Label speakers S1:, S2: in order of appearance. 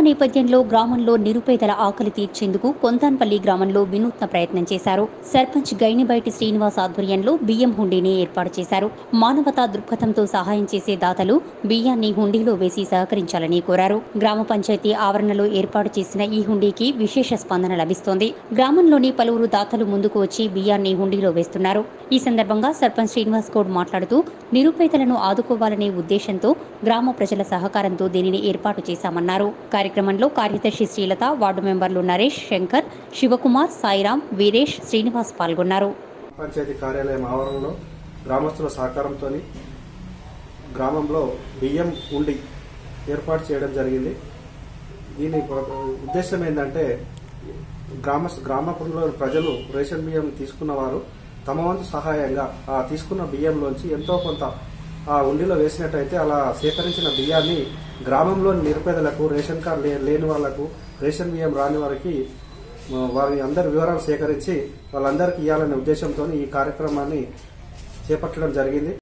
S1: నేపథ్యంలో గ్రామంలో నిరుపేదల ఆకలి తీర్చేందుకు కొంతాన్పల్లి గ్రామంలో వినూత్న ప్రయత్నం చేశారు సర్పంచ్ గైనిబైటి శ్రీనివాస్ ఆధ్వర్యంలో బియ్యం హుండీని ఏర్పాటు చేశారు మానవతా దృక్పథంతో సహాయం చేసే దాతలు బియ్యాన్ని హుండీలో వేసి సహకరించాలని కోరారు గ్రామ పంచాయతీ ఆవరణలో ఏర్పాటు చేసిన ఈ హుండీకి విశేష స్పందన లభిస్తోంది గ్రామంలోని పలువురు దాతలు ముందుకు వచ్చి బియ్యాన్ని హుండీలో వేస్తున్నారు ఈ సందర్భంగా సర్పంచ్ శ్రీనివాస్ గౌడ్ మాట్లాడుతూ నిరుపేదలను ఆదుకోవాలనే ఉద్దేశంతో గ్రామ ప్రజల సహకారంతో దీనిని ఏర్పాటు చేశామన్నారు కార్యక్రమంలో కార్యదర్శి శ్రీలత వార్డు మెంబర్లు నరేష్ శంకర్ శివకుమార్ సాయిరాం వీరేష్ శ్రీనివాస్ పాల్గొన్నారు
S2: పంచాయతీ కార్యాలయం ఆవరణలో గ్రామస్తుల సహకారంతో గ్రామంలో బియ్యం ఉండి ఏర్పాటు చేయడం జరిగింది దీని ఉద్దేశం ఏంటంటే గ్రామ గ్రామంలో ప్రజలు రేషన్ బియ్యం తీసుకున్న వారు తమ వంతు సహాయంగా ఆ తీసుకున్న బియ్యంలోంచి ఎంతో కొంత ఆ ఉండిలో వేసినట్టయితే అలా సేకరించిన బియ్యాన్ని గ్రామంలోని నిరుపేదలకు రేషన్ కార్డు లే- లేని వాళ్లకు రేషన్ బియ్యం రాని వారికి ఆ, వారి అందరి వివరాలు సేకరించి వాళ్ళందరికీ ఇవ్వాలనే ఉద్దేశంతో ఈ కార్యక్రమాన్ని చేపట్టడం జరిగింది